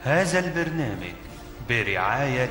هذا البرنامج برعاية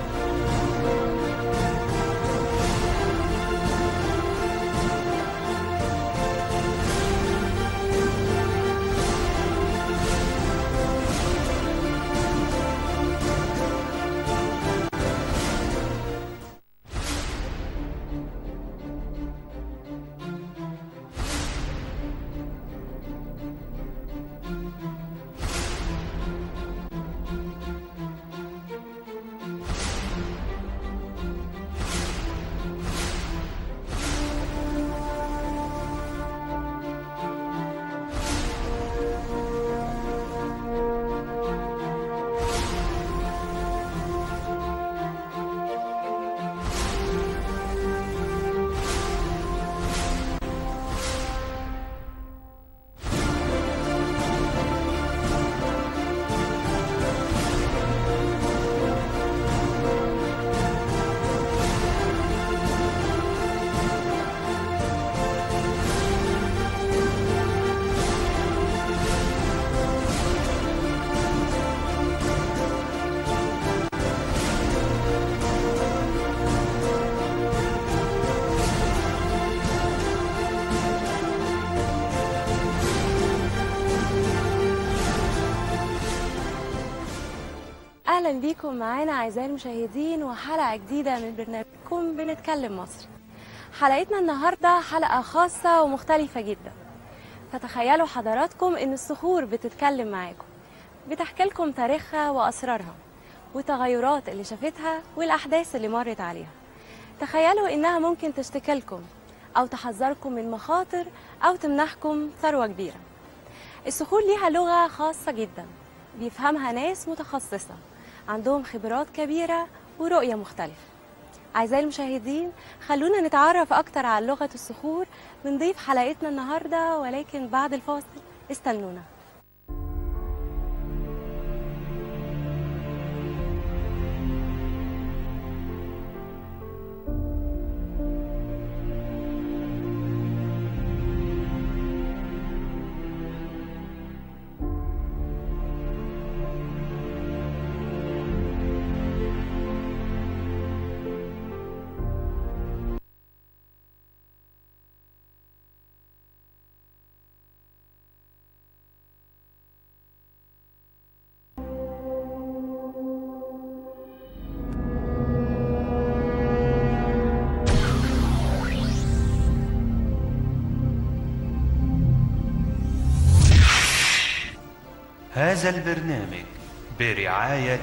اهلا بيكم معانا اعزائي المشاهدين وحلقه جديده من برنامجكم بنتكلم مصر حلقتنا النهارده حلقه خاصه ومختلفه جدا فتخيلوا حضراتكم ان الصخور بتتكلم معاكم بتحكي لكم تاريخها واسرارها والتغيرات اللي شافتها والاحداث اللي مرت عليها تخيلوا انها ممكن تشتكي لكم او تحذركم من مخاطر او تمنحكم ثروه كبيره الصخور ليها لغه خاصه جدا بيفهمها ناس متخصصه عندهم خبرات كبيرة ورؤية مختلفة أعزائي المشاهدين خلونا نتعرف أكتر على لغة الصخور من ضيف حلقتنا النهاردة ولكن بعد الفاصل استنونا هذا البرنامج برعاية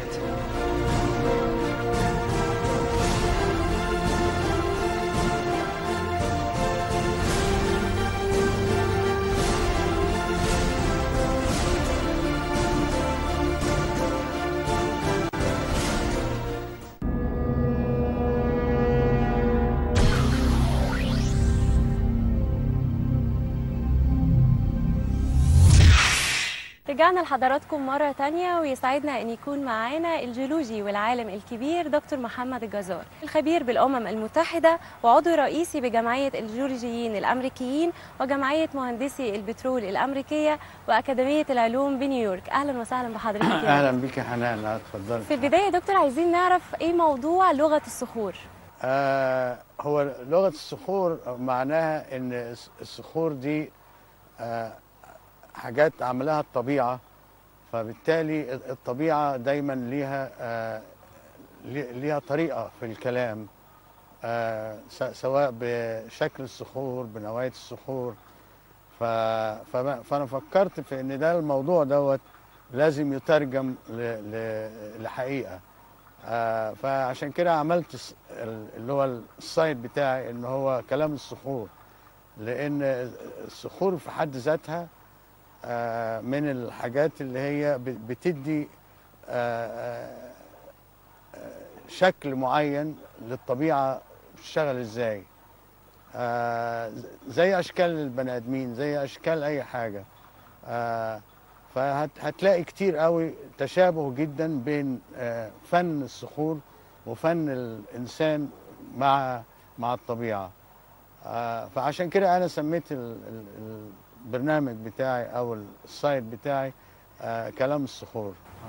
رجعنا لحضراتكم مرة تانية ويسعدنا أن يكون معانا الجيولوجي والعالم الكبير دكتور محمد الجزار الخبير بالأمم المتحدة وعضو رئيسي بجمعية الجيولوجيين الأمريكيين وجمعية مهندسي البترول الأمريكية وأكاديمية العلوم بنيويورك أهلا وسهلا بحضرتك يا اهلا دكتور. بيك يا حنان اتفضلي في البداية يا دكتور عايزين نعرف إيه موضوع لغة الصخور آه هو لغه الصخور معناها ان الصخور دي آه حاجات عملها الطبيعه فبالتالي الطبيعه دايما ليها آه لي- ليها طريقه في الكلام آه س- سواء بشكل الصخور بنوعيه الصخور ف... فما- فانا فكرت في ان ده الموضوع دوت لازم يترجم ل... ل... لحقيقه آه فعشان كده عملت الس- ال- اللي هو السايت بتاعي ان هو كلام الصخور لان الصخور في حد ذاتها آه من الحاجات اللي هي ب- بتدي آه آه، آه، شكل معين للطبيعه بتشتغل ازاي آه زي اشكال البني ادمين زي اشكال اي حاجه آه فهتلاقي كتير قوي تشابه جدا بين آه فن الصخور وفن الانسان مع مع الطبيعه آه فعشان كده انا سميت ال- ال- البرنامج بتاعي او السايت بتاعي آه كلام الصخور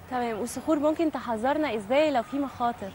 تمام والصخور ممكن تحذرنا ازاي لو في مخاطر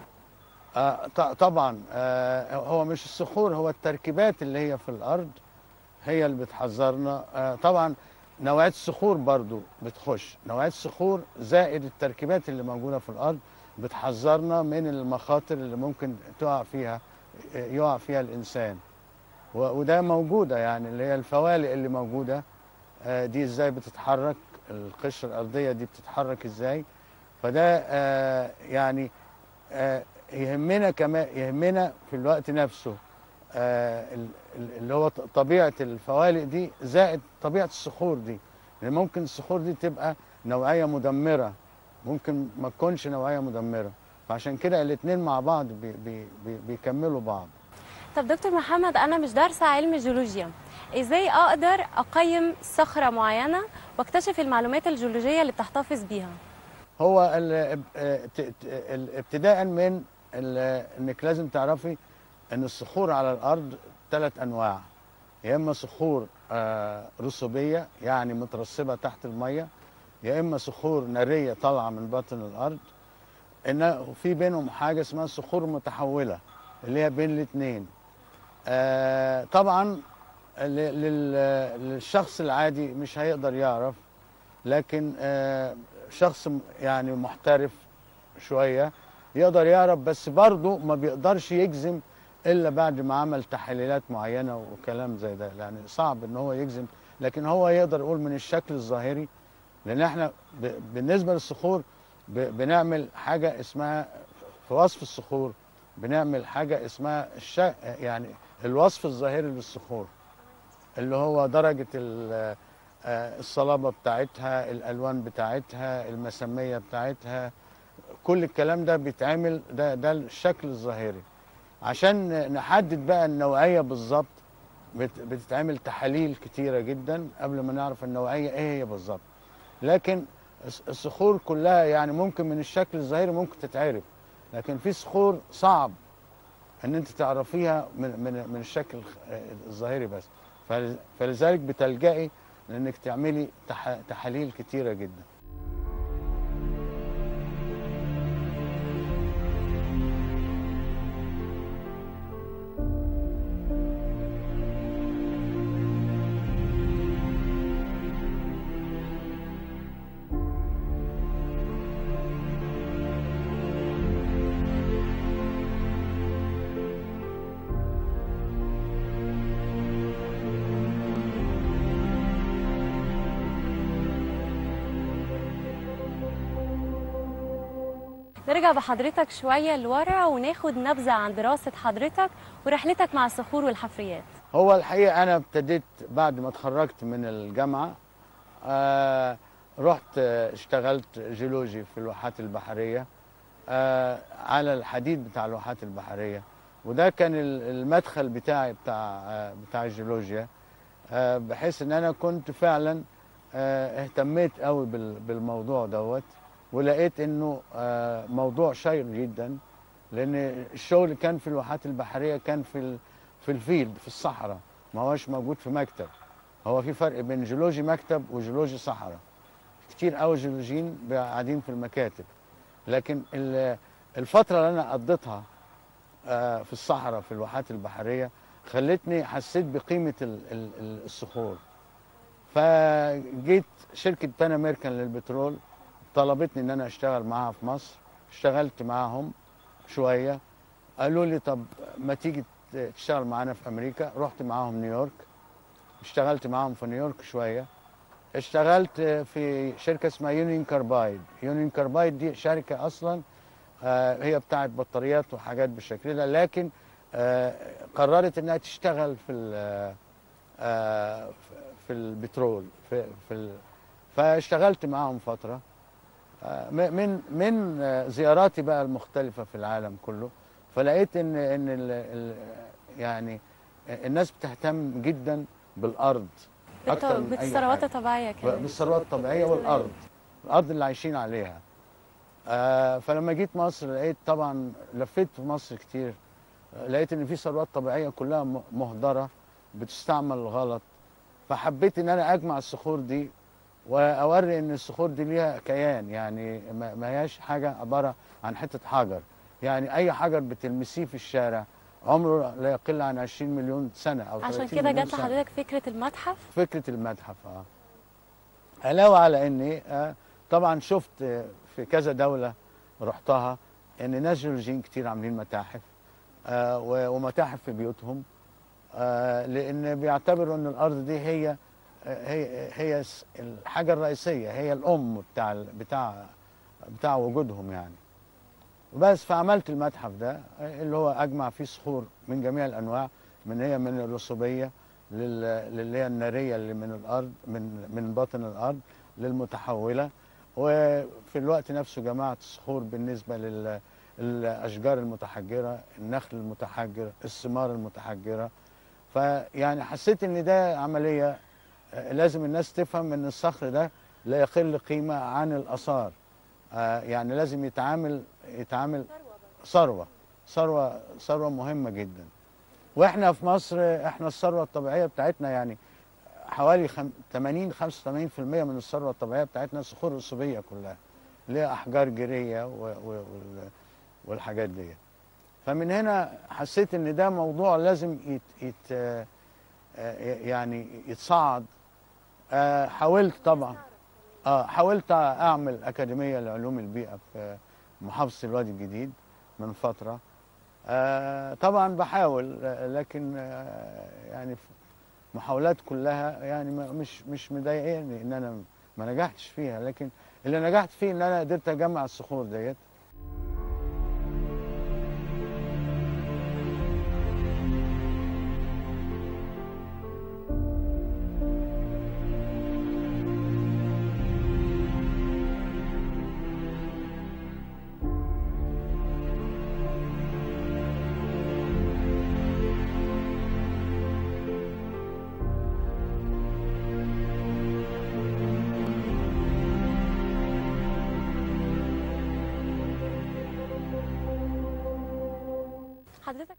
آه ط- طبعا آه هو مش الصخور هو التركيبات اللي هي في الارض هي اللي بتحذرنا آه طبعا نوعيه الصخور برضو بتخش نوعيه الصخور زائد التركيبات اللي موجوده في الارض بتحذرنا من المخاطر اللي ممكن تقع فيها يقع فيها الانسان و- وده موجوده يعني اللي هي الفوالق اللي موجوده آه دي ازاي بتتحرك القشره الارضيه دي بتتحرك ازاي فده آه يعني آه يهمنا كمان يهمنا في الوقت نفسه آه ال- ال- اللي هو ط- طبيعه الفوالق دي زائد طبيعه الصخور دي لان ممكن الصخور دي تبقى نوعيه مدمره ممكن ما تكونش نوعيه مدمره فعشان كده الاثنين مع بعض بي بي بي بيكملوا بعض طب دكتور محمد انا مش دارسه علم الجيولوجيا ازاي اقدر اقيم صخره معينه واكتشف المعلومات الجيولوجيه اللي بتحتفظ بيها هو ال- اه ت- ت- ال- ابتداء من ال- انك لازم تعرفي ان الصخور على الارض ثلاث انواع يا اما صخور آه، رسوبيه يعني مترسبه تحت الميه يا اما صخور ناريه طالعه من باطن الارض ان في بينهم حاجه اسمها صخور متحوله اللي هي بين الاثنين آه، طبعا ل- لل- للشخص العادي مش هيقدر يعرف لكن آه، شخص م- يعني محترف شويه يقدر يعرف بس برضه ما بيقدرش يجزم الا بعد ما عمل تحليلات معينه وكلام زي ده يعني صعب ان هو يجزم لكن هو يقدر يقول من الشكل الظاهري لان احنا ب... بالنسبه للصخور ب... بنعمل حاجه اسمها في وصف الصخور بنعمل حاجه اسمها الش... يعني الوصف الظاهري للصخور اللي هو درجه ال... آه، الصلابه بتاعتها الالوان بتاعتها المسميه بتاعتها كل الكلام ده بيتعمل ده ده الشكل الظاهري عشان نحدد بقى النوعيه بالظبط بت- بتتعمل تحاليل كتيره جدا قبل ما نعرف النوعيه ايه هي بالظبط لكن الص- الصخور كلها يعني ممكن من الشكل الظاهري ممكن تتعرف لكن في صخور صعب ان انت تعرفيها من من من الشكل الخ- الظاهري بس فل- فلذلك بتلجئي لانك تعملي تح- تحاليل كتيره جدا نرجع بحضرتك شويه لورا وناخد نبذه عن دراسه حضرتك ورحلتك مع الصخور والحفريات هو الحقيقه انا ابتديت بعد ما اتخرجت من الجامعه آه رحت آه، اشتغلت جيولوجي في الواحات البحريه آه على الحديد بتاع الواحات البحريه وده كان ال- المدخل بتاعي بتاع آه بتاع الجيولوجيا آه بحيث ان انا كنت فعلا آه اهتميت قوي بال- بالموضوع دوت ولقيت انه آه موضوع شيق جدا لان الشغل كان في الواحات البحريه كان في ال- في الفيلد في الصحراء ما هوش موجود في مكتب هو في فرق بين جيولوجي مكتب وجيولوجي صحراء كتير قوي جيولوجيين قاعدين في المكاتب لكن ال- الفتره اللي انا قضيتها آه، في الصحراء في الواحات البحريه خلتني حسيت بقيمه ال- ال- ال- الصخور فجيت شركه بان امريكان للبترول طلبتني ان انا اشتغل معاها في مصر اشتغلت معاهم شويه قالوا لي طب ما تيجي تشتغل معانا في امريكا رحت معاهم نيويورك اشتغلت معاهم في نيويورك شويه اشتغلت في شركه اسمها يونين كاربايد يونين كاربايد دي شركه اصلا آه، هي بتاعت بطاريات وحاجات بالشكل ده لكن آه، قررت انها تشتغل في ال- آه، في البترول في في ال- فاشتغلت معاهم فتره آه، م- من من آه، زياراتي بقى المختلفه في العالم كله فلقيت ان ان ال ال يعني الناس بتهتم جدا بالارض اكتر من اي بالثروات حاجه الطبيعيه كمان بالثروات الطبيعيه والارض الارض اللي عايشين عليها آه فلما جيت مصر لقيت طبعا لفيت في مصر كتير آه، لقيت ان في ثروات طبيعيه كلها م- مهدره بتستعمل غلط فحبيت ان انا اجمع الصخور دي واوري ان الصخور دي ليها كيان يعني ما ما هياش حاجه عباره عن حته حجر يعني اي حجر بتلمسيه في الشارع عمره لا يقل عن 20 مليون سنه او عشان 30 كده مليون جت سنة. لحضرتك فكره المتحف فكره المتحف اه علاوه على اني آه طبعا شفت آه، في كذا دوله رحتها ان ناس جيولوجيين كتير عاملين متاحف آه و- ومتاحف في بيوتهم آه لان بيعتبروا ان الارض دي هي آه، هي هي س- الحاجه الرئيسيه هي الام بتاع ال- بتاع بتاع وجودهم يعني بس فعملت المتحف ده آه، اللي هو اجمع فيه صخور من جميع الانواع من هي من الرسوبيه لل- للي هي الناريه اللي من الارض من من باطن الارض للمتحوله وفي الوقت نفسه جمعت صخور بالنسبه لل الاشجار المتحجره النخل المتحجر الثمار المتحجره فيعني حسيت ان ده عمليه آه، لازم الناس تفهم ان الصخر ده لا يقل قيمه عن الاثار آه، يعني لازم يتعامل يتعامل ثروه ثروه ثروه مهمه جدا واحنا في مصر احنا الثروه الطبيعيه بتاعتنا يعني حوالي خم- 80 85% من الثروه الطبيعيه بتاعتنا صخور رسوبيه كلها اللي هي احجار جيريه و- و- وال- والحاجات دي فمن هنا حسيت ان ده موضوع لازم يت يت آه، آه، يعني يتصعد آه، حاولت طبعا اه حاولت اعمل اكاديميه لعلوم البيئه في محافظه الوادي الجديد من فتره آه طبعا بحاول آه، لكن آه يعني محاولات كلها يعني ما- مش مش مضايقاني ان انا ما نجحتش فيها لكن اللي نجحت فيه ان انا قدرت اجمع الصخور ديت حضرتك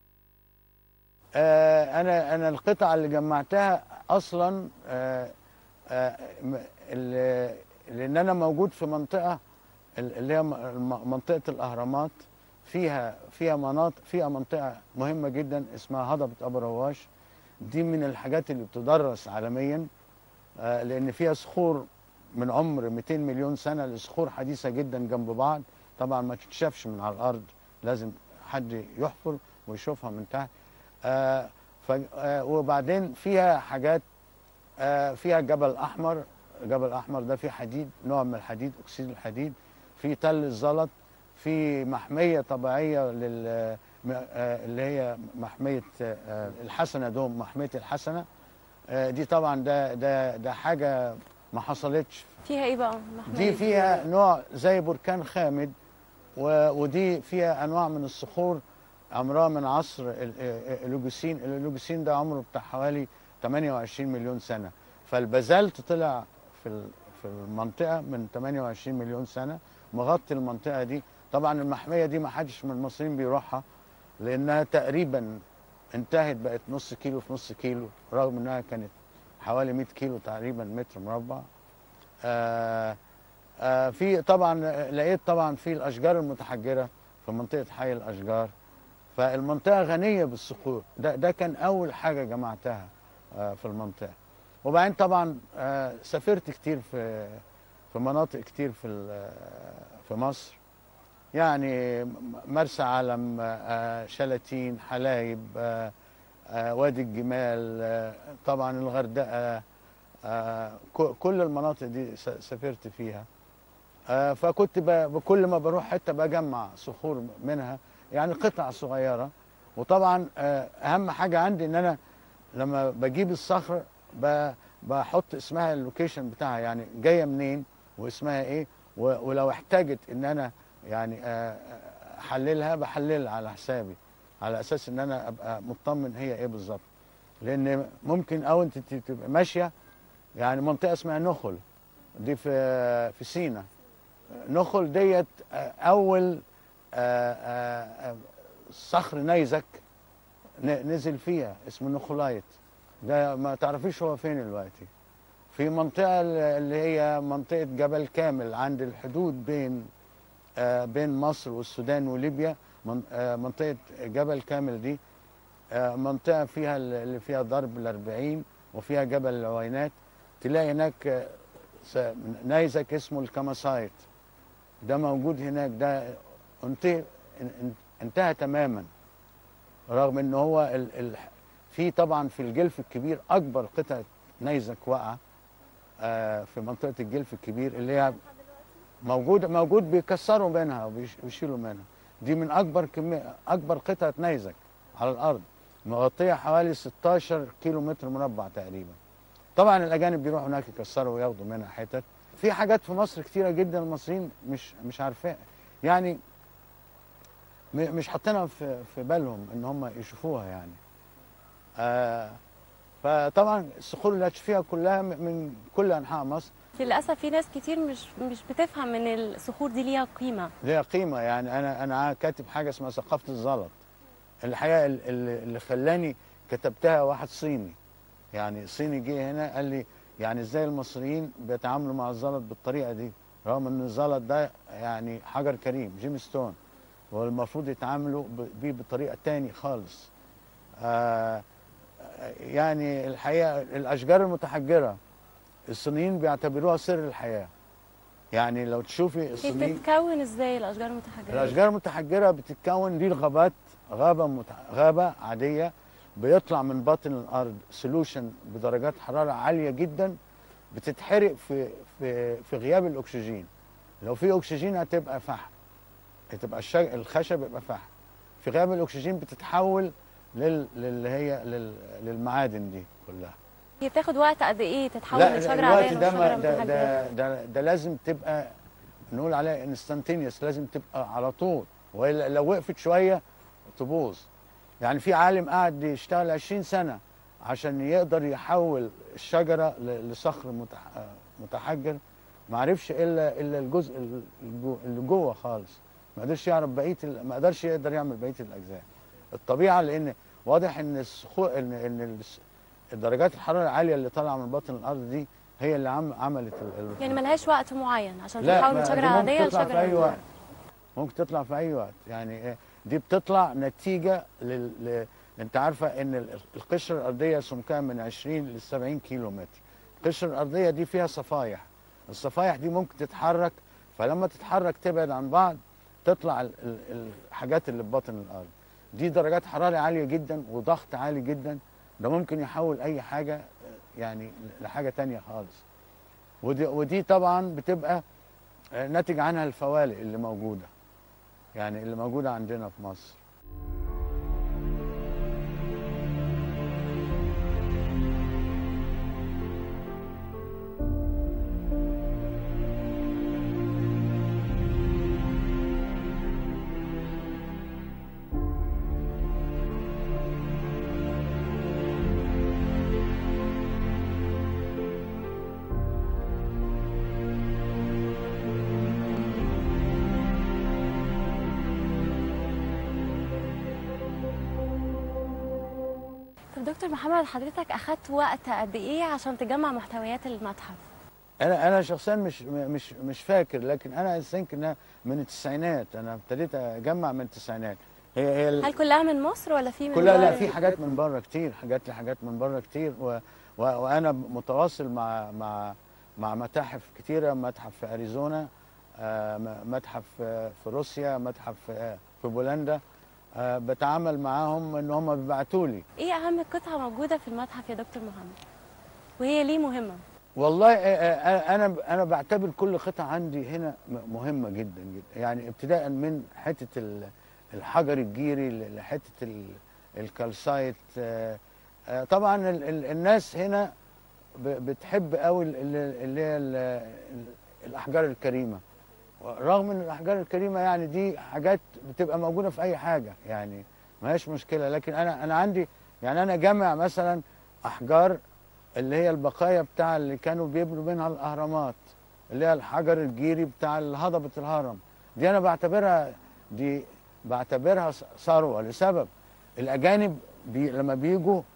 آه انا انا القطع اللي جمعتها اصلا آه آه م- ال- لان انا موجود في منطقه ال- اللي هي م- الم- منطقه الاهرامات فيها فيها مناطق فيها منطقه مهمه جدا اسمها هضبه ابو رواش دي من الحاجات اللي بتدرس عالميا آه لان فيها صخور من عمر 200 مليون سنه لصخور حديثه جدا جنب بعض طبعا ما تتشافش من على الارض لازم حد يحفر ويشوفها من تحت آه ف آه وبعدين فيها حاجات آه فيها جبل احمر جبل احمر ده فيه حديد نوع من الحديد اكسيد الحديد في تل الزلط في محميه طبيعيه لل م- آه اللي هي محميه آه الحسنه دوم محميه الحسنه آه دي طبعا ده ده ده حاجه ما حصلتش فيها ايه بقى محمية؟ دي فيها نوع زي بركان خامد و- ودي فيها انواع من الصخور عمرها من عصر ال- ال- الاوجوسين الاوجوسين ده عمره بتاع حوالي 28 مليون سنه فالبازلت طلع في ال- في المنطقه من 28 مليون سنه مغطي المنطقه دي طبعا المحميه دي ما حدش من المصريين بيروحها لانها تقريبا انتهت بقت نص كيلو في نص كيلو رغم انها كانت حوالي 100 كيلو تقريبا متر مربع آه آه في طبعا لقيت طبعا في الاشجار المتحجره في منطقه حي الاشجار فالمنطقه غنيه بالصخور ده ده كان اول حاجه جمعتها آه في المنطقه وبعدين طبعا آه سافرت كتير في في مناطق كتير في ال- في مصر يعني مرسى علم آه شلاتين حلايب آه آه وادي الجمال آه طبعا الغردقه آه ك- كل المناطق دي س- سافرت فيها آه فكنت ب- بكل ما بروح حته بجمع صخور منها يعني قطع صغيره وطبعا آه اهم حاجه عندي ان انا لما بجيب الصخر ب- بحط اسمها اللوكيشن بتاعها يعني جايه منين واسمها ايه و- ولو احتاجت ان انا يعني آه، احللها بحللها على حسابي على اساس ان انا ابقى مطمن هي ايه بالظبط لان ممكن او انت ت- تبقى ماشيه يعني منطقه اسمها نخل دي في في سينا نخل ديت آه، اول آه، آه، آه، صخر نيزك ن- نزل فيها اسمه نخلايت ده ما تعرفيش هو فين دلوقتي في منطقة اللي هي منطقة جبل كامل عند الحدود بين آه، بين مصر والسودان وليبيا من- آه، منطقة جبل كامل دي آه، منطقة فيها اللي فيها ضرب الأربعين وفيها جبل العوينات تلاقي هناك آه، س- نيزك اسمه الكماسايت ده موجود هناك ده انتهى ان- انتهى تماما رغم ان هو ال ال في طبعا في الجلف الكبير اكبر قطعه نيزك واقعه آه، في منطقه الجلف الكبير اللي هي موجود موجود بيكسروا منها وبيشيلوا منها دي من اكبر كميه اكبر قطعه نيزك على الارض مغطيه حوالي 16 كيلو متر مربع تقريبا طبعا الاجانب بيروحوا هناك يكسروا وياخدوا منها حتت في حاجات في مصر كتيره جدا المصريين مش مش عارفاها يعني م- مش حاطينها في في بالهم ان هم يشوفوها يعني آه فطبعا الصخور اللي هتشوفيها كلها م- من كل انحاء مصر للاسف في ناس كتير مش مش بتفهم ان الصخور دي ليها قيمه ليها قيمه يعني انا انا كاتب حاجه اسمها ثقافه الزلط الحقيقه ال- اللي اللي خلاني كتبتها واحد صيني يعني صيني جه هنا قال لي يعني ازاي المصريين بيتعاملوا مع الزلط بالطريقه دي رغم ان الزلط ده يعني حجر كريم جيم ستون والمفروض يتعاملوا ب- بيه بطريقه تاني خالص آه يعني الحقيقه الاشجار المتحجره الصينيين بيعتبروها سر الحياه يعني لو تشوفي هي الصينيين بتتكون ازاي الاشجار المتحجره الاشجار المتحجره بتتكون دي الغابات غابه متح... غابه عاديه بيطلع من باطن الارض سولوشن بدرجات حراره عاليه جدا بتتحرق في في في غياب الاكسجين لو في اكسجين هتبقى فحم هتبقى الشج... الخشب يبقى فحم في غياب الاكسجين بتتحول لل... للي هي لل... للمعادن دي كلها هي بتاخد وقت قد ايه تتحول من شجره الوقت عاديه ده ما لشجره ده, متحجره ده, ده, ده لازم تبقى نقول عليها انستانتينيوس لازم تبقى على طول والا لو وقفت شويه تبوظ يعني في عالم قعد يشتغل 20 سنه عشان يقدر يحول الشجره ل- لصخر متح- متحجر ما عرفش الا الا الجزء الجو- اللي جوه خالص ما قدرش يعرف بقيه ال- ما قدرش يقدر يعمل بقيه الاجزاء الطبيعه لان واضح ان الصخور ان ان الس- درجات الحراره العاليه اللي طالعه من باطن الارض دي هي اللي عم عملت ال- ال- يعني ملهاش وقت معين عشان لا تتحول من ما- شجره دي ممكن عاديه تطلع لشجره في اي وقت متحجرة. ممكن تطلع في اي وقت يعني إيه، دي بتطلع نتيجه لل... ل... انت عارفه ان ال- القشره الارضيه سمكها من 20 ل 70 كيلو متر القشره الارضيه دي فيها صفايح الصفايح دي ممكن تتحرك فلما تتحرك تبعد عن بعض تطلع ال... ال... الحاجات اللي في باطن الارض دي درجات حراره عاليه جدا وضغط عالي جدا ده ممكن يحول اي حاجه آه، يعني لحاجه تانية خالص ودي ودي طبعا بتبقى آه، ناتج عنها الفوالق اللي موجوده يعني اللي موجوده عندنا في مصر طب دكتور محمد حضرتك اخدت وقت قد ايه عشان تجمع محتويات المتحف انا انا شخصيا مش مش مش فاكر لكن انا ثينك انها من التسعينات انا ابتديت اجمع من التسعينات هي هي ال- هل كلها من مصر ولا في من كلها لا دول؟ في حاجات من بره كتير حاجات حاجات من بره كتير و و وانا متواصل مع مع مع متاحف كتيره متحف في اريزونا آه، م- متحف آه، في روسيا متحف آه، في بولندا آه، بتعامل معاهم ان هم بيبعتوا لي ايه اهم قطعه موجوده في المتحف يا دكتور محمد وهي ليه مهمه والله آه، آه، انا انا بعتبر كل قطعه عندي هنا م- مهمه جدا جدا يعني ابتداء من حته ال- الحجر الجيري ل- لحته ال- الكالسايت آه، آه، طبعا ال- ال- الناس هنا ب- بتحب قوي ال- ال- اللي هي ال- ال- الاحجار الكريمه رغم ان الاحجار الكريمه يعني دي حاجات بتبقى موجوده في اي حاجه يعني ما هيش مشكله لكن انا انا عندي يعني انا جامع مثلا احجار اللي هي البقايا بتاع اللي كانوا بيبنوا منها الاهرامات اللي هي الحجر الجيري بتاع هضبه الهرم دي انا بعتبرها دي بعتبرها ثروه لسبب الاجانب بي لما بيجوا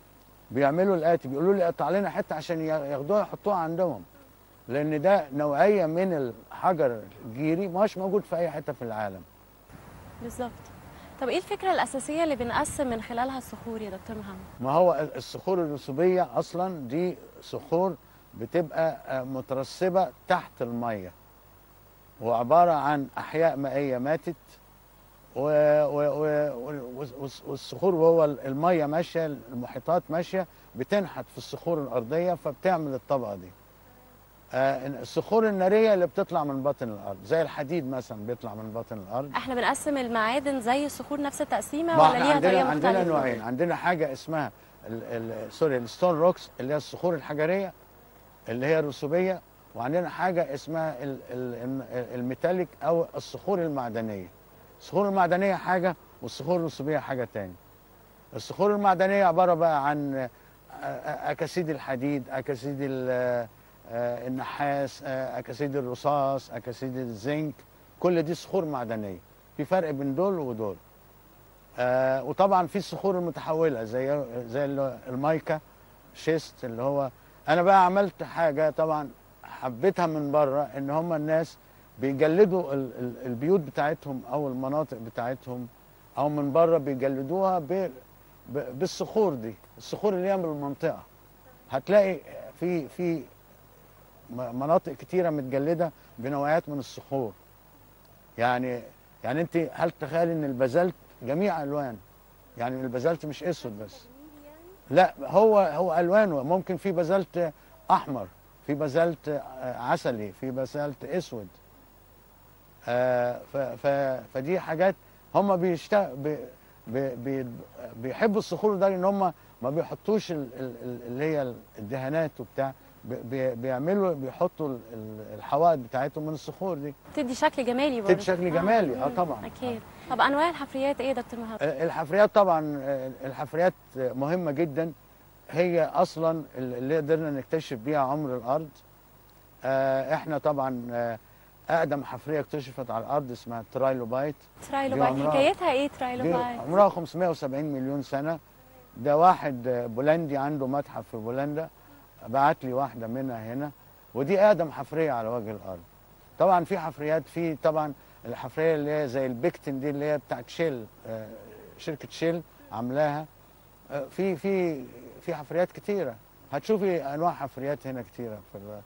بيعملوا الاتي بيقولوا لي قطع لنا حته عشان ياخدوها يحطوها عندهم لان ده نوعيه من الحجر الجيري مش موجود في اي حته في العالم بالظبط طب ايه الفكره الاساسيه اللي بنقسم من خلالها الصخور يا دكتور محمد ما هو الصخور الرسوبيه اصلا دي صخور بتبقى آه، مترسبه تحت الميه وعباره عن احياء مائيه ماتت و و و و والصخور وهو الميه ماشيه المحيطات ماشيه بتنحت في الصخور الارضيه فبتعمل الطبقه دي آه، الصخور الناريه اللي بتطلع من باطن الارض زي الحديد مثلا بيطلع من باطن الارض احنا بنقسم المعادن زي الصخور نفس التقسيمه ما ولا احنا ليها عندنا طريقه عندنا مختلفه نوعين عندنا حاجه اسمها ال ال سوري الستون روكس اللي هي الصخور الحجريه اللي هي الرسوبيه وعندنا حاجه اسمها ال ال الميتاليك او الصخور المعدنيه الصخور المعدنيه حاجه والصخور الرسوبيه حاجه تاني الصخور المعدنيه عباره بقى عن اكاسيد الحديد اكاسيد ال- آه، النحاس آه، اكاسيد الرصاص اكاسيد الزنك كل دي صخور معدنيه في فرق بين دول ودول آه، وطبعا في الصخور المتحوله زي زي ال- المايكا شيست اللي هو انا بقى عملت حاجه طبعا حبيتها من بره ان هم الناس بيجلدوا ال- ال- البيوت بتاعتهم او المناطق بتاعتهم او من بره بيجلدوها ب- ب- بالصخور دي الصخور اللي هي من المنطقه هتلاقي في في م- مناطق كتيره متجلده بنوعيات من الصخور يعني يعني انت هل تخيل ان البازلت جميع الوان يعني البازلت مش اسود بس لا هو هو الوانه ممكن في بازلت احمر في بازلت آه، عسلي في بازلت اسود آه، ف- ف- فدي حاجات هم بيشتغل بي بي بي بيحبوا الصخور ده لان هم ما بيحطوش ال- ال- ال- اللي هي الدهانات وبتاع بي- بي- بيعملوا بيحطوا ال- ال- الحوائط بتاعتهم من الصخور دي بتدي شكل جمالي برضه بتدي شكل جمالي، آه مم، طبعاً. اكيد طب انواع الحفريات ايه يا دكتور محمد آه، الحفريات طبعا آه، الحفريات آه، مهمه جدا هي اصلا اللي قدرنا نكتشف بيها عمر الارض آه، احنا طبعا آه، اقدم حفريه اكتشفت على الارض اسمها ترايلوبايت ترايلوبايت عمرها- حكايتها ايه دي ترايلوبايت عمرها 570 مليون سنه ده واحد آه، بولندي عنده متحف في بولندا بعت لي واحده منها هنا ودي اقدم حفريه على وجه الارض طبعا في حفريات في طبعا الحفريه اللي هي زي البيكتن دي اللي هي بتاعت شيل آه، شركه شيل عاملاها آه، في في في حفريات كتيره هتشوفي انواع حفريات هنا كتيره في ال-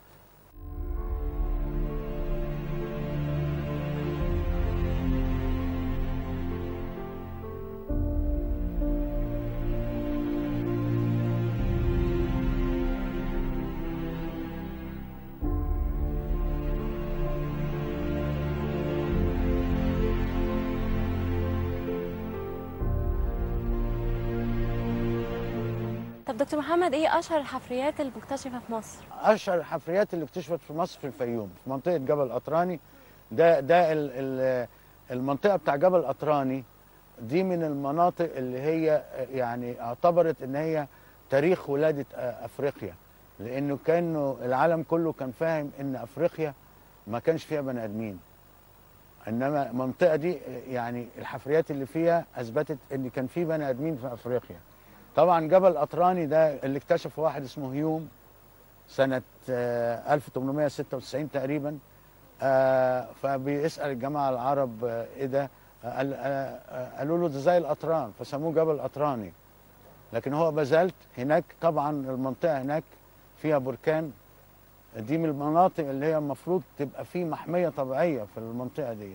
طب دكتور محمد ايه اشهر الحفريات المكتشفه في مصر اشهر الحفريات اللي اكتشفت في مصر في الفيوم في منطقه جبل قطراني ده ده ال ال المنطقه بتاع جبل قطراني دي من المناطق اللي هي يعني اعتبرت ان هي تاريخ ولاده آه، افريقيا لانه كانوا العالم كله كان فاهم ان افريقيا ما كانش فيها بني ادمين انما المنطقه دي آه، يعني الحفريات اللي فيها اثبتت ان كان في بني ادمين في افريقيا طبعا جبل قطراني ده اللي اكتشفه واحد اسمه هيوم سنة آه، 1896 تقريبا آه، فبيسأل الجماعة العرب آه، ايه ده آه، قال- آه، آه، قالوا له ده زي القطران فسموه جبل قطراني لكن هو بازلت هناك طبعا المنطقة هناك فيها بركان دي من المناطق اللي هي المفروض تبقى فيه محمية طبيعية في المنطقة دي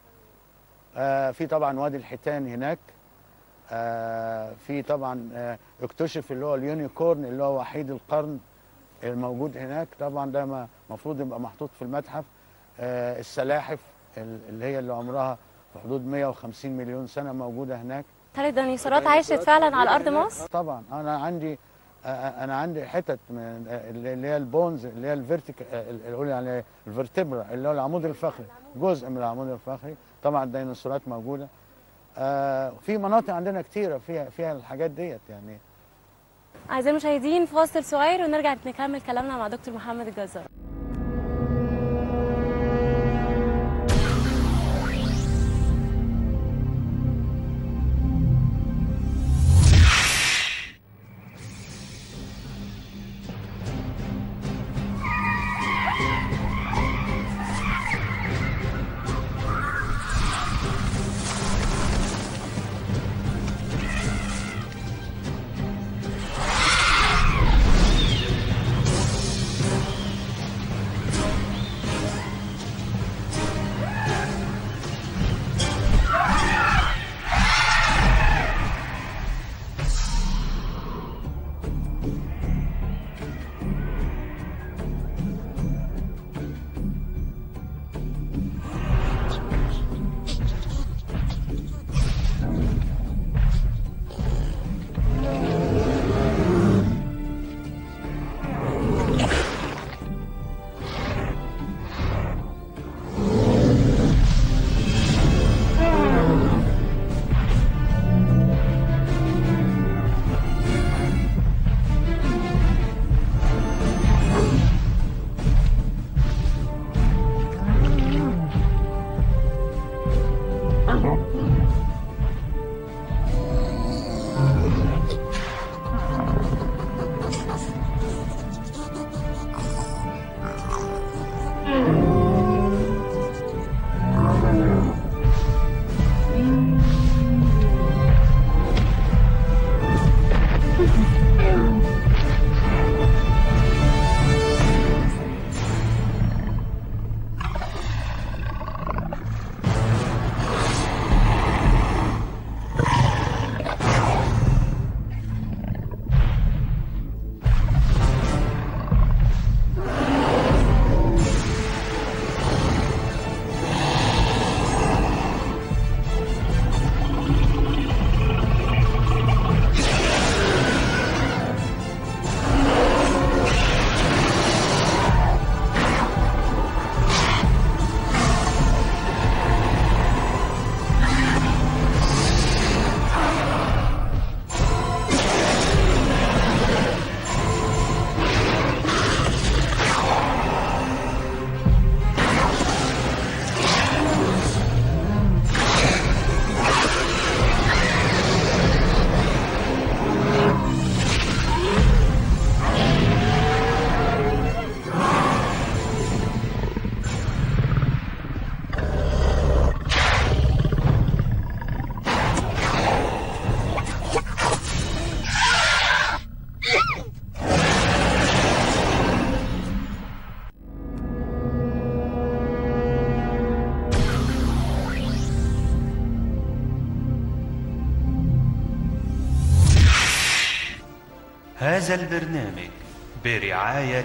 آه، في طبعا وادي الحيتان هناك آه، في طبعا آه، اكتشف اللي هو اليونيكورن اللي هو وحيد القرن الموجود هناك طبعا ده المفروض يبقى محطوط في المتحف آه، السلاحف ال- اللي هي اللي عمرها في حدود 150 مليون سنه موجوده هناك هل الديناصورات عاشت فعلا على ارض مصر طبعا انا عندي آه، آه، انا عندي حتت من آه، اللي هي البونز اللي هي الفيرتيك اللي قول يعني الفرتبرا اللي هو العمود الفقري جزء من العمود الفقري طبعا الديناصورات موجوده آه، في مناطق عندنا كتيره فيها فيها الحاجات ديت يعني اعزائي المشاهدين فاصل صغير ونرجع نكمل كلامنا مع دكتور محمد الجزار هذا البرنامج برعاية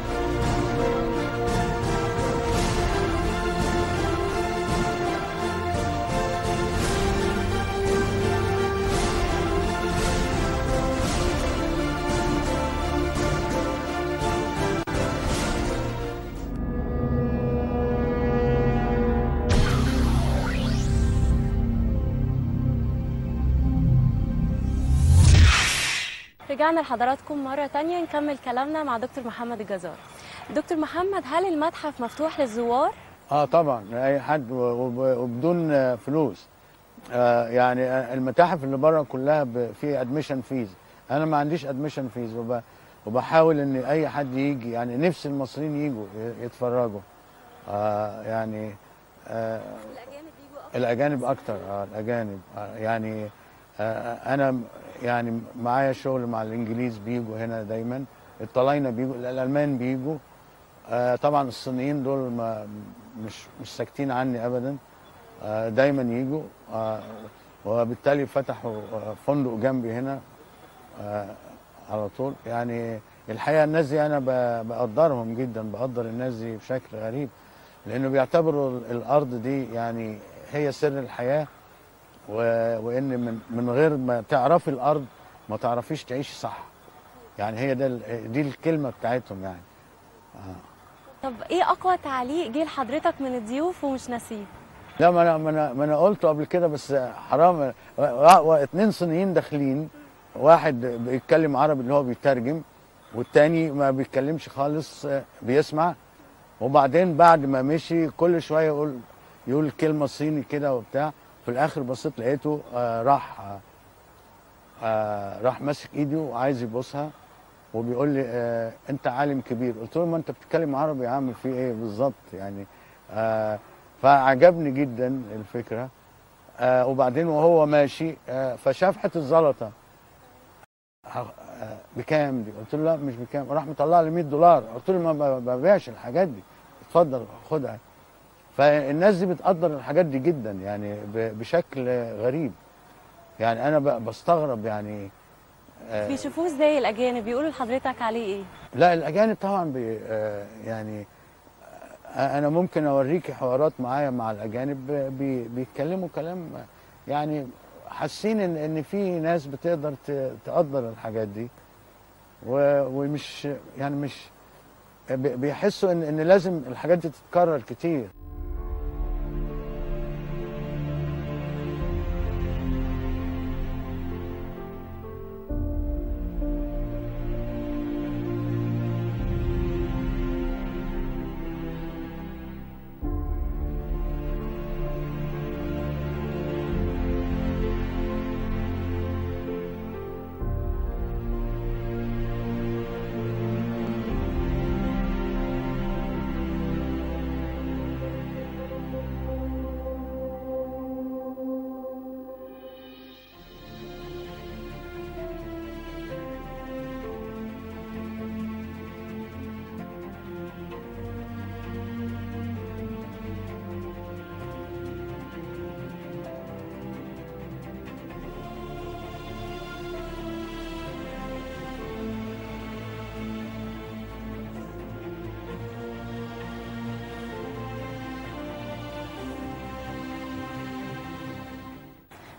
رجعنا لحضراتكم مرة تانية نكمل كلامنا مع دكتور محمد الجزار دكتور محمد هل المتحف مفتوح للزوار؟ اه طبعا اي حد و- وب- وبدون آه، فلوس آه يعني آه، المتاحف اللي بره كلها ب- في ادميشن فيز انا ما عنديش ادميشن فيز وب وبحاول ان اي حد يجي يعني نفس المصريين يجوا ي- يتفرجوا آه يعني آه الأجانب بيجوا الاجانب اكتر اه الاجانب آه يعني آه انا م- يعني معايا شغل مع الانجليز بيجوا هنا دايما الطلاينه بيجوا الالمان بيجوا آه طبعا الصينيين دول ما مش مش ساكتين عني ابدا آه دايما يجوا آه وبالتالي فتحوا آه، فندق جنبي هنا آه على طول يعني الحقيقه الناس دي انا ب- بقدرهم جدا بقدر الناس دي بشكل غريب لانه بيعتبروا ال- الارض دي يعني هي سر الحياه و- وان من من غير ما تعرفي الارض ما تعرفيش تعيشي صح يعني هي ده ال- دي الكلمه بتاعتهم يعني طب ايه أقوى تعليق جه لحضرتك من الضيوف ومش ناسيه؟ لا ما انا ما انا ما انا قلته قبل كده بس حرام و- و- اتنين صينيين داخلين واحد بيتكلم عربي اللي هو بيترجم والتاني ما بيتكلمش خالص آه، بيسمع وبعدين بعد ما مشي كل شويه يقول يقول كلمه صيني كده وبتاع في الاخر بصيت لقيته آه، راح آه، آه، راح ماسك ايدي وعايز يبوسها وبيقول لي آه انت عالم كبير قلت له ما انت بتتكلم عربي عامل فيه ايه بالظبط يعني آه فعجبني جدا الفكره آه وبعدين وهو ماشي آه فشاف حته زلطه آه آه، بكام دي قلت له لا مش بكام راح مطلع لي 100 دولار قلت له ما ب- ببيعش الحاجات دي اتفضل خدها فالناس دي بتقدر الحاجات دي جدا يعني ب- بشكل غريب يعني انا ب- بستغرب يعني آه، بيشوفوه ازاي الأجانب بيقولوا لحضرتك عليه ايه؟ لا الاجانب طبعا بي آه، يعني آه، انا ممكن اوريكي حوارات معايا مع الاجانب بي بيتكلموا كلام يعني حاسين ان ان في ناس بتقدر ت- تقدر الحاجات دي و- ومش يعني مش بي- بيحسوا ان ان لازم الحاجات دي تتكرر كتير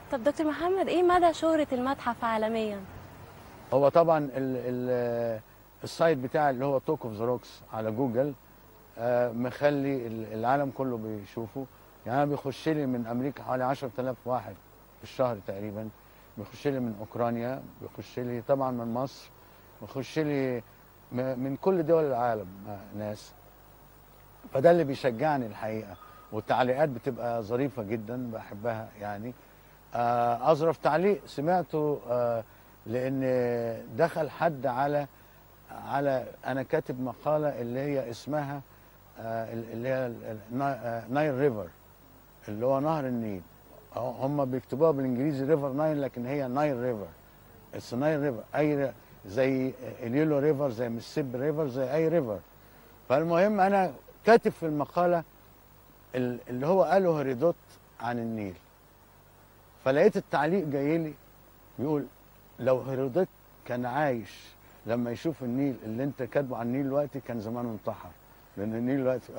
طب دكتور محمد ايه مدى شهرة المتحف عالميا؟ هو طبعا ال ال السايت بتاع اللي هو توك اوف ذا روكس على جوجل آه، مخلي ال- العالم كله بيشوفه يعني أنا بيخش لي من امريكا حوالي 10000 واحد في الشهر تقريبا بيخش لي من اوكرانيا بيخش لي طبعا من مصر بيخش لي م- من كل دول العالم آه، ناس فده اللي بيشجعني الحقيقه والتعليقات بتبقى ظريفه جدا بحبها يعني آه، اظرف تعليق سمعته آه، لان دخل حد على على انا كاتب مقاله اللي هي اسمها آه، اللي هي ال- ال- نا- آه، نايل ريفر اللي هو نهر النيل هم بيكتبوها بالانجليزي ريفر نايل لكن هي نايل ريفر اتس نايل ريفر اي زي اليلو ريفر زي ميسيب ريفر زي اي ريفر فالمهم انا كاتب في المقاله ال- اللي هو قاله هيرودوت عن النيل فلقيت التعليق جاي لي بيقول لو هيرودوت كان عايش لما يشوف النيل اللي انت كاتبه عن النيل دلوقتي كان زمانه انتحر لان النيل دلوقتي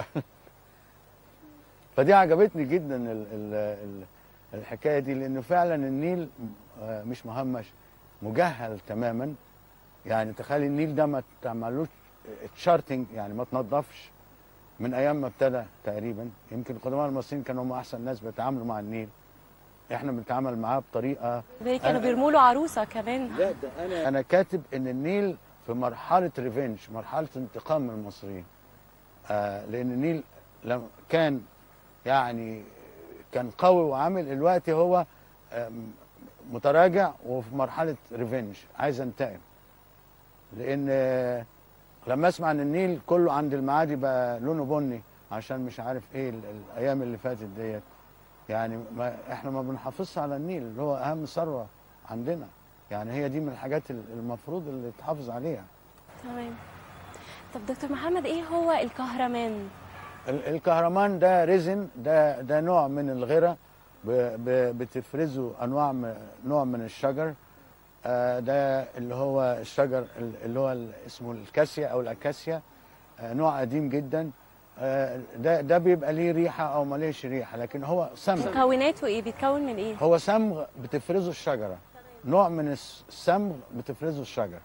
فدي عجبتني جدا ال ال ال الحكايه دي لانه فعلا النيل آه، مش مهمش مجهل تماما يعني تخيل النيل ده ما تعملوش تشارتنج يعني ما تنضفش من ايام ما ابتدى تقريبا يمكن القدماء المصريين كانوا هم احسن ناس بيتعاملوا مع النيل احنا بنتعامل معاه بطريقه كانوا بيرموا له عروسة كمان لا ده انا انا كاتب ان النيل في مرحله ريفنج مرحله انتقام من المصريين آه لان النيل لما كان يعني كان قوي وعامل دلوقتي هو آم، متراجع وفي مرحله ريفنج عايز انتقم لان آه، لما اسمع ان النيل كله عند المعادي بقى لونه بني عشان مش عارف ايه ال- الايام اللي فاتت ديت يعني ما احنا ما بنحافظش على النيل اللي هو اهم ثروه عندنا يعني هي دي من الحاجات ال- المفروض اللي تحافظ عليها تمام طب دكتور محمد ايه هو الكهرمان؟ ال- الكهرمان ده ريزن ده ده نوع من الغرة ب- ب- بتفرزه انواع م- نوع من الشجر آه، ده اللي هو الشجر ال- اللي هو ال- اسمه الكاسيا او الاكاسيا آه، نوع قديم جدا آه، ده ده بيبقى ليه ريحه او ماليش ريحه لكن هو صمغ مكوناته ايه؟ بيتكون من ايه؟ هو صمغ بتفرزه الشجره نوع من الس- الصمغ بتفرزه الشجره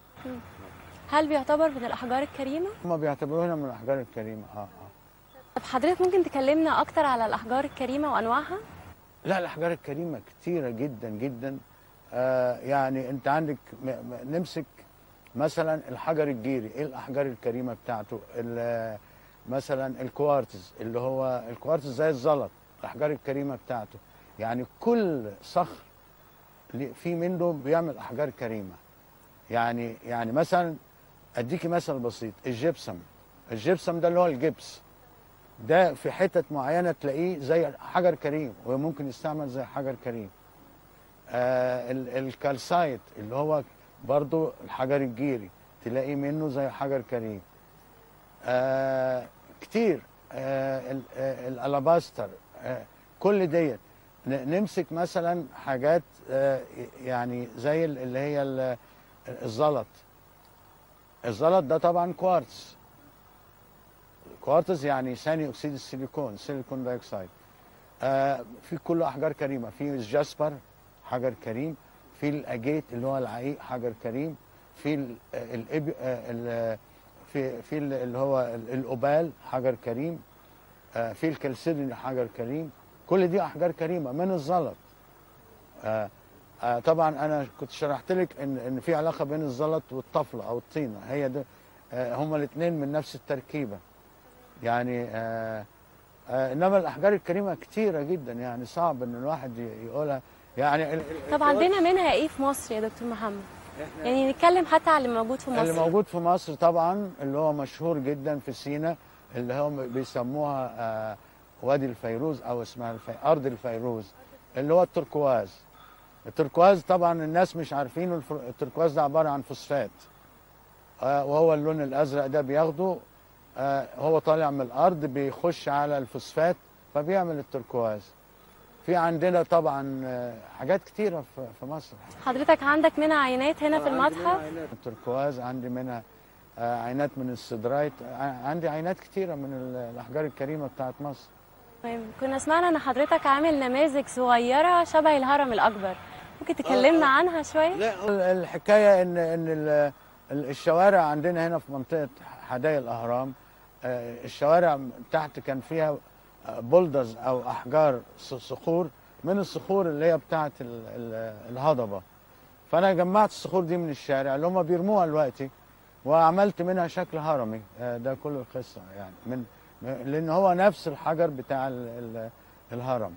هل بيعتبر من الاحجار الكريمة؟ هم بيعتبرونا من الاحجار الكريمه اه اه طب حضرتك ممكن تكلمنا اكتر على الاحجار الكريمة وانواعها؟ لا الاحجار الكريمه كتيره جدا جدا آه يعني انت عندك م- م- نمسك مثلا الحجر الجيري ايه الاحجار الكريمه بتاعته ال- مثلا الكوارتز اللي هو الكوارتز زي الزلط الاحجار الكريمه بتاعته يعني كل صخر ليه- في منه بيعمل احجار كريمه يعني يعني مثلا اديكي مثل بسيط الجبسم الجبسم ده اللي هو الجبس ده في حتت معينه تلاقيه زي حجر كريم وممكن يستعمل زي حجر كريم آه ال- الكالسايت اللي هو برضو الحجر الجيري تلاقيه منه زي حجر كريم آه كتير آه ال- آه الالاباستر آه كل ديت ن- نمسك مثلا حاجات آه يعني زي ال- اللي هي ال- الزلط الزلط ده طبعا كوارتز كوارتز يعني ثاني اكسيد السيليكون سيليكون دايوكسيد آه في كله احجار كريمه في الجاسبر حجر كريم في الاجيت اللي هو العقيق حجر كريم في ال الإب... آه، ال- في في ال- اللي هو ال- الاوبال حجر كريم آه في الكالسيدون حجر كريم كل دي احجار كريمه من الزلط آه آه طبعا انا كنت شرحت لك ان ان في علاقه بين الزلط والطفله او الطينه هي ده آه هما الاثنين من نفس التركيبه يعني آه آه انما الاحجار الكريمه كتيره جدا يعني صعب ان الواحد ي- يقولها يعني ال- ال- طب عندنا منها ايه في مصر يا دكتور محمد؟ يعني نتكلم حتى على اللي موجود في اللي مصر موجود في مصر طبعا اللي هو مشهور جدا في سينا اللي هم بيسموها آه وادي الفيروز او اسمها الفي... ارض الفيروز اللي هو التركواز التركواز طبعا الناس مش عارفين الفر... التركواز ده عباره عن فوسفات آه وهو اللون الازرق ده بياخده آه هو طالع من الارض بيخش على الفوسفات فبيعمل التركواز في عندنا طبعا آه، حاجات كتيره في في مصر حضرتك عندك منها عينات هنا في آه، عندي منها المتحف؟ عينات من التركواز عندي منها آه، عينات من السدرايت ع- عندي عينات كتيره من ال- الاحجار الكريمه بتاعت مصر تمام كنا سمعنا ان حضرتك عامل نماذج صغيره شبه الهرم الاكبر ممكن تكلمنا عنها شويه لا الحكايه ان ان ال- ال- الشوارع عندنا هنا في منطقه حدائق الاهرام آه، الشوارع تحت كان فيها آه، بولدرز او احجار ص- صخور من الصخور اللي هي بتاعه ال- ال- الهضبه فانا جمعت الصخور دي من الشارع اللي هم بيرموها دلوقتي وعملت منها شكل هرمي آه، ده كل القصه يعني من من- لان هو نفس الحجر بتاع ال- ال- الهرم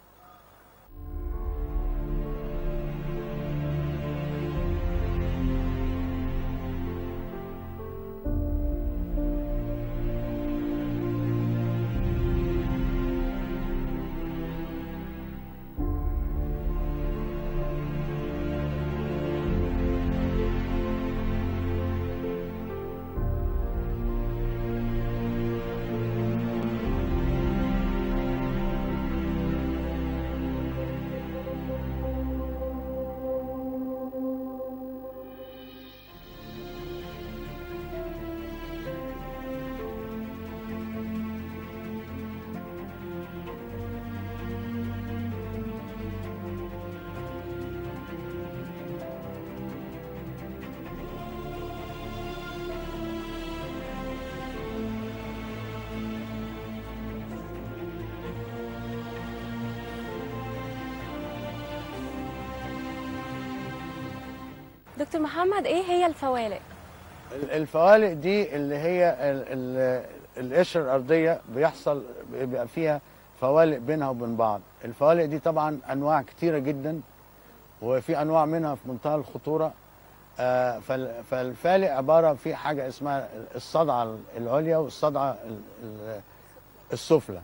دكتور محمد ايه هي الفوالق ال- الفوالق دي اللي هي ال- ال- القشره الارضيه بيحصل بيبقى فيها فوالق بينها وبين بعض الفوالق دي طبعا انواع كتيره جدا وفي انواع منها في منتهى الخطوره آه، فال- فالفالق عباره في حاجه اسمها الصدعه العليا والصدعه ال- ال- السفلى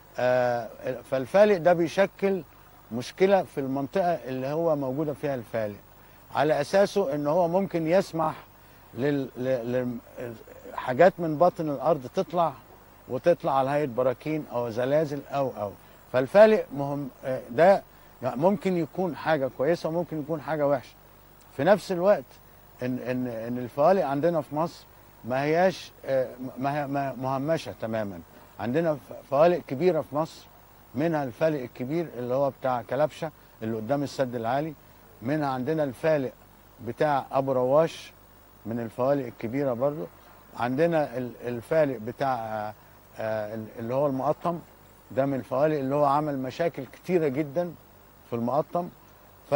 آه، فالفالق ده بيشكل مشكله في المنطقه اللي هو موجوده فيها الفالق على اساسه ان هو ممكن يسمح لل... ل... ل... حاجات من باطن الارض تطلع وتطلع على هيئه براكين او زلازل او او فالفالق مهم آه، ده يعني ممكن يكون حاجه كويسه وممكن يكون حاجه وحشه في نفس الوقت ان ان ان الفوالق عندنا في مصر ما هياش آه، ما هي ما مهمشه تماما عندنا ف- فوالق كبيره في مصر منها الفالق الكبير اللي هو بتاع كلبشه اللي قدام السد العالي منها عندنا الفالق بتاع ابو رواش من الفوالق الكبيره برضو عندنا ال- الفالق بتاع آه، آه، اللي هو المقطم ده من الفوالق اللي هو عمل مشاكل كتيره جدا في المقطم ف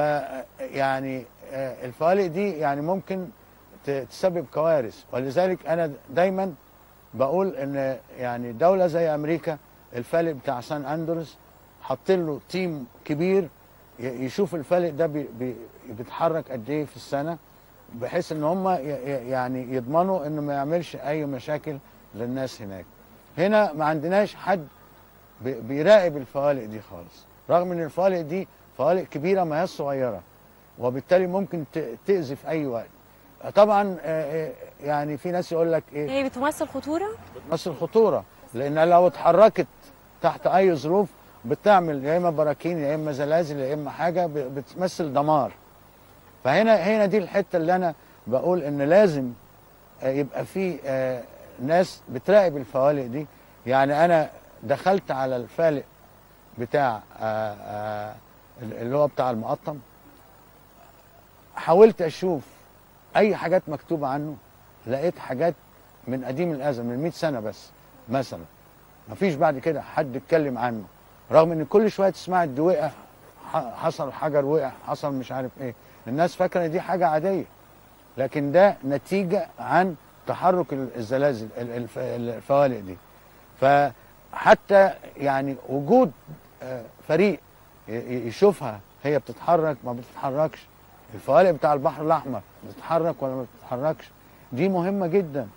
يعني آه، الفوالق دي يعني ممكن ت- تسبب كوارث ولذلك انا دايما بقول ان يعني دوله زي امريكا الفالق بتاع سان اندرس حاطين له تيم كبير ي- يشوف الفالق ده بي بي بيتحرك قد ايه في السنه بحيث ان هم ي- ي- يعني يضمنوا انه ما يعملش اي مشاكل للناس هناك هنا ما عندناش حد بي- بيراقب الفوالق دي خالص رغم ان الفوالق دي فوالق كبيره ما هي صغيره وبالتالي ممكن ت- تاذي في اي وقت طبعا آه، آه، يعني في ناس يقول لك ايه هي بتمثل خطوره بتمثل خطوره لان لو اتحركت تحت اي ظروف بتعمل يا اما براكين يا اما زلازل يا اما حاجه ب- بتمثل دمار فهنا هنا دي الحته اللي انا بقول ان لازم آه، يبقى في آه، ناس بتراقب الفوالق دي يعني انا دخلت على الفالق بتاع آه، آه، اللي هو بتاع المقطم حاولت اشوف اي حاجات مكتوبه عنه لقيت حاجات من قديم الازل من 100 سنه بس مثلا مفيش بعد كده حد اتكلم عنه رغم ان كل شويه تسمع دي وقع ح- حصل حجر وقع حصل مش عارف ايه الناس فاكره ان دي حاجه عاديه لكن ده نتيجه عن تحرك ال- الزلازل ال- الف- الفوالق دي فحتى يعني وجود آه، فريق ي- ي- يشوفها هي بتتحرك ما بتتحركش الفوالق بتاع البحر الاحمر بتتحرك ولا ما بتتحركش دي مهمه جدا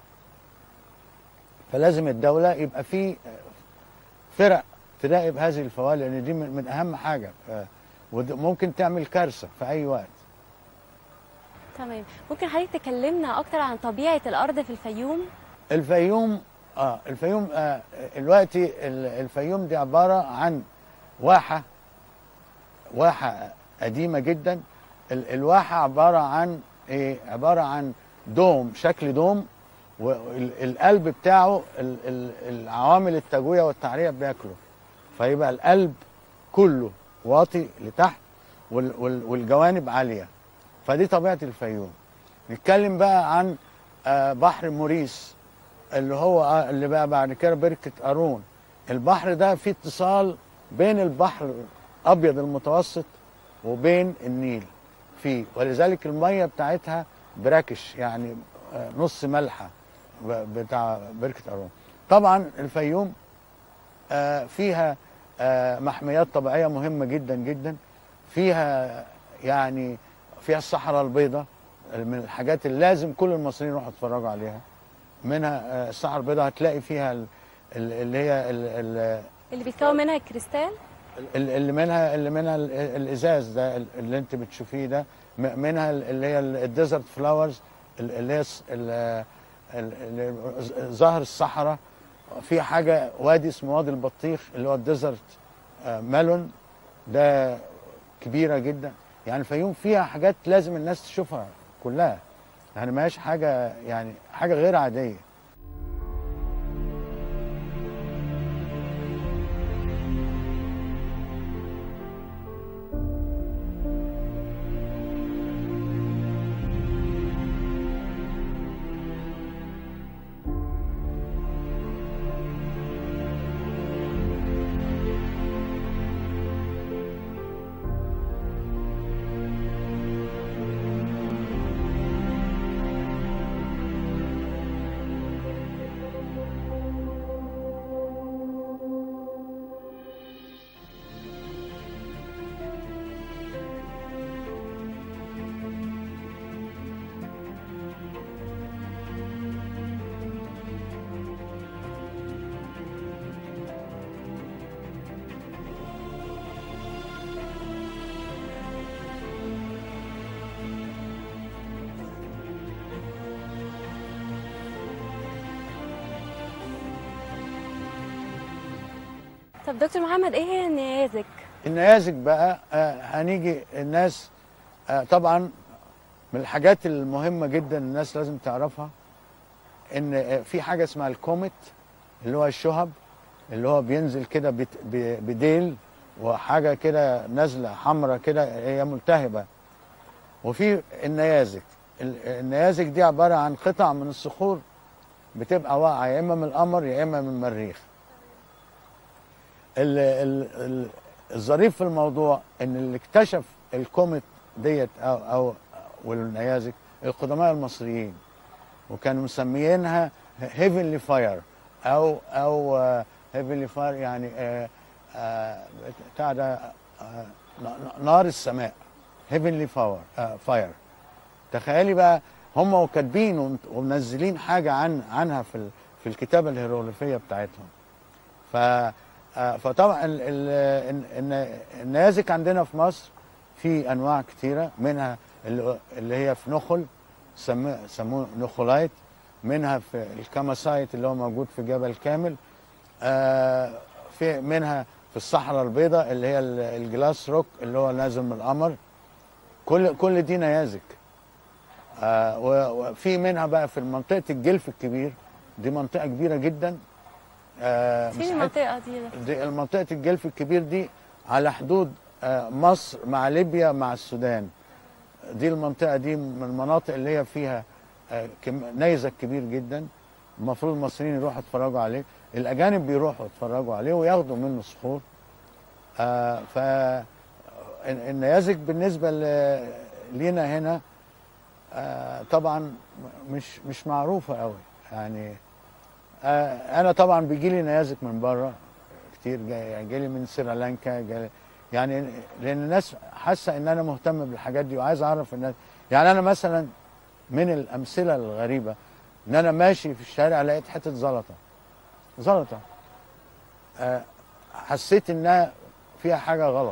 فلازم الدوله يبقى في فرق تراقب هذه الفوالق لان دي من من اهم حاجه ف- وممكن تعمل كارثه في اي وقت تمام ممكن حضرتك تكلمنا اكتر عن طبيعه الارض في الفيوم الفيوم اه الفيوم آه دلوقتي ال- الفيوم دي عباره عن واحه واحه قديمه جدا ال- الواحه عباره عن ايه عباره عن دوم شكل دوم والقلب بتاعه ال- ال- العوامل التجويه والتعريه بياكله فيبقى القلب كله واطي لتحت وال- وال- والجوانب عاليه فدي طبيعه الفيوم نتكلم بقى عن آه، بحر موريس اللي هو آه، اللي بقى بعد كده بركه قارون البحر ده فيه اتصال بين البحر الابيض المتوسط وبين النيل فيه ولذلك الميه بتاعتها براكش يعني آه، نص ملحه ب- بتاع بركه قارون طبعا الفيوم آه، فيها آه، محميات طبيعيه مهمه جدا جدا فيها يعني فيها الصحراء البيضاء من الحاجات اللي لازم كل المصريين يروحوا يتفرجوا عليها منها آه، الصحراء البيضاء هتلاقي فيها ال- ال- اللي هي ال- ال- اللي بيتكون منها الكريستال ال- اللي منها اللي منها ال- الازاز ده ال- اللي انت بتشوفيه ده م- منها ال- اللي هي الديزرت فلاورز اللي هي الس- ال- ال- ال- ظهر الصحراء في حاجه وادي اسمه وادي البطيخ اللي هو الديزرت آه، ميلون ده كبيره جدا يعني الفيوم فيها حاجات لازم الناس تشوفها كلها يعني ما هيش حاجه يعني حاجه غير عاديه طب دكتور محمد ايه هي النيازك النيازك بقى آه، هنيجي الناس آه، طبعا من الحاجات المهمة جدا الناس لازم تعرفها ان آه، في حاجة اسمها الكومت اللي هو الشهب اللي هو بينزل كده بت- ب- بديل وحاجة كده نازلة حمراء كده هي ملتهبة وفي النيازك ال- النيازك دي عبارة عن قطع من الصخور بتبقى واقعة يا إما من القمر يا إما من المريخ ال- ال- ال- الظريف في الموضوع ان اللي اكتشف الكومت ديت او او والنيازك القدماء المصريين وكانوا مسميينها هيفنلي فاير او او هيفنلي فاير يعني آه، آه، بتاع ده آه، ن- نار السماء هيفنلي فاير فاير تخيلي بقى هم وكاتبين ومت- ومنزلين حاجه عن عنها في ال- في الكتابه الهيروغليفيه بتاعتهم ف آه، فطبعا ال- ال- الن- النيازك عندنا في مصر في انواع كتيره منها اللي اللي هي في نخل سموه سموه نخولايت منها في الكاماسايت اللي هو موجود في جبل كامل آه، في منها في الصحراء البيضاء اللي هي ال- الجلاس روك اللي هو نازل من القمر كل كل دي نيازك آه، و- وفي منها بقى في منطقه الجلف الكبير دي منطقه كبيره جدا آه، في مساحتها- المنطقه دي ده. دي منطقة الجلف الكبير دي على حدود آه، مصر مع ليبيا مع السودان دي المنطقة دي من المناطق اللي هي فيها آه، كم- نيزك كبير جدا المفروض المصريين يروحوا يتفرجوا عليه الأجانب بيروحوا يتفرجوا عليه وياخدوا منه صخور آه، ف النيازك بالنسبة ل- لينا هنا آه، طبعا مش مش معروفة قوي يعني آه، انا طبعا بيجي لي نيازك من بره كتير جاي يعني جالي من سريلانكا جالي يعني لان الناس حاسه ان انا مهتم بالحاجات دي وعايز اعرف الناس يعني انا مثلا من الامثله الغريبه ان انا ماشي في الشارع لقيت حته زلطه زلطه آه، حسيت انها فيها حاجه غلط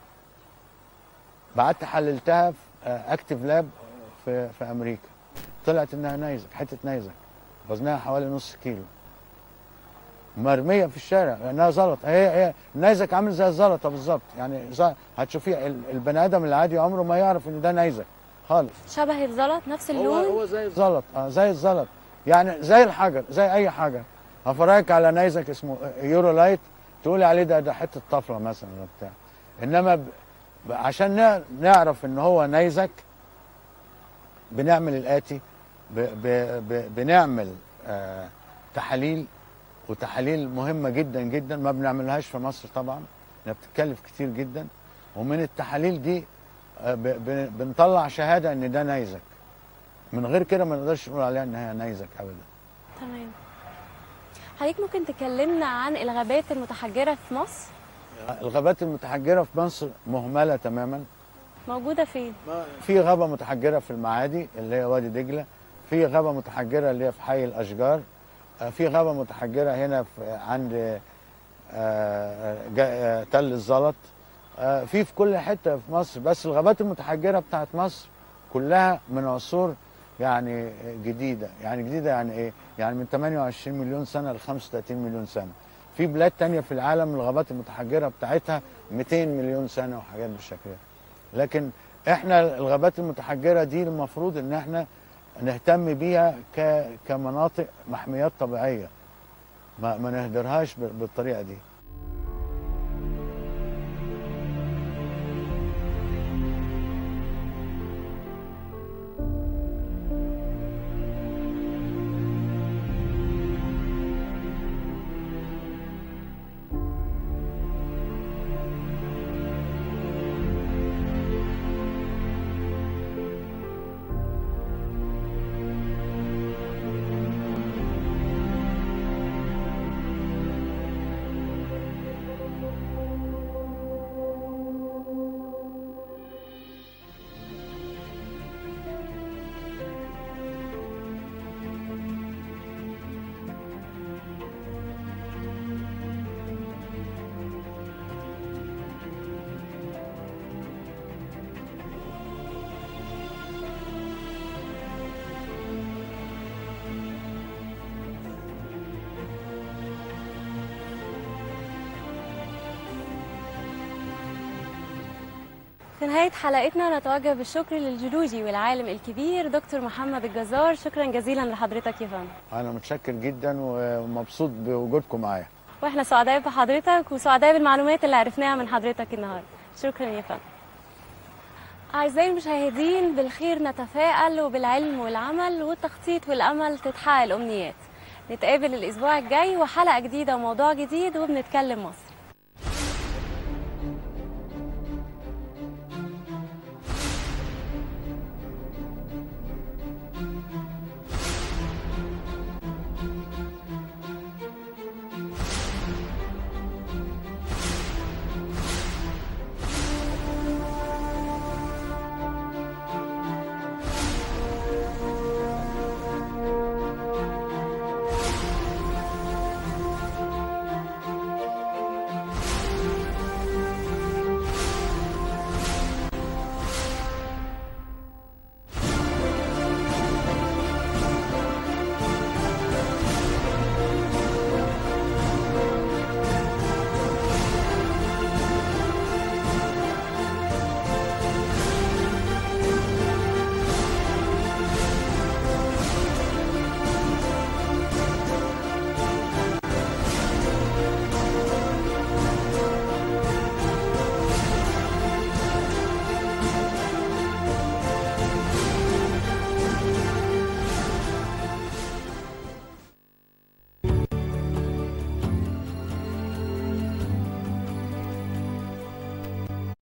بعدت حللتها في اكتف لاب في في امريكا طلعت انها نيزك حته نيزك وزنها حوالي نص كيلو مرميه في الشارع لانها زلط هي هي النيزك عامل زي الزلطه بالظبط يعني ز- هتشوفيها ال- البني ادم العادي عمره ما يعرف ان ده نيزك خالص شبه الزلط نفس هو اللون هو زي الزلط اه زي الزلط يعني زي الحجر زي اي حاجه هفرجك على نيزك اسمه يورولايت تقولي عليه ده ده حته طفله مثلا ولا بتاع انما ب... ب- عشان نع- نعرف ان هو نيزك بنعمل الاتي ب... ب... ب... بنعمل آه تحاليل وتحاليل مهمه جدا جدا ما بنعملهاش في مصر طبعا لانها بتتكلف كتير جدا ومن التحاليل دي آه ب... ب... بنطلع شهاده ان ده نيزك من غير كده ما نقدرش نقول عليها ان هي نيزك ابدا تمام حضرتك ممكن تكلمنا عن الغابات المتحجرة في مصر الغابات المتحجره في مصر مهمله تماما موجودة فين؟ في غابه متحجره في المعادي اللي هي وادي دجله في غابه متحجره اللي هي في حي الاشجار آه، في غابه متحجره هنا في عند آه، جا- آه، تل الزلط آه، في في كل حته في مصر بس الغابات المتحجره بتاعت مصر كلها من عصور يعني جديده يعني جديده يعني ايه يعني من 28 مليون سنه ل 35 مليون سنه في بلاد تانية في العالم الغابات المتحجره بتاعتها 200 مليون سنه وحاجات بالشكل ده لكن احنا الغابات المتحجره دي المفروض ان احنا نهتم بيها ك... كمناطق محميات طبيعيه ما, ما نهدرهاش ب- بالطريقه دي في نهاية حلقتنا نتوجه بالشكر للجيولوجي والعالم الكبير دكتور محمد الجزار شكرا جزيلا لحضرتك يا فندم انا متشكر جدا ومبسوط بوجودكم معايا واحنا سعداء بحضرتك وسعداء بالمعلومات اللي عرفناها من حضرتك النهارده شكرا يا فندم أعزائي المشاهدين بالخير نتفائل وبالعلم والعمل والتخطيط والأمل تتحقق الأمنيات نتقابل الأسبوع الجاي وحلقة جديدة وموضوع جديد وبنتكلم مصر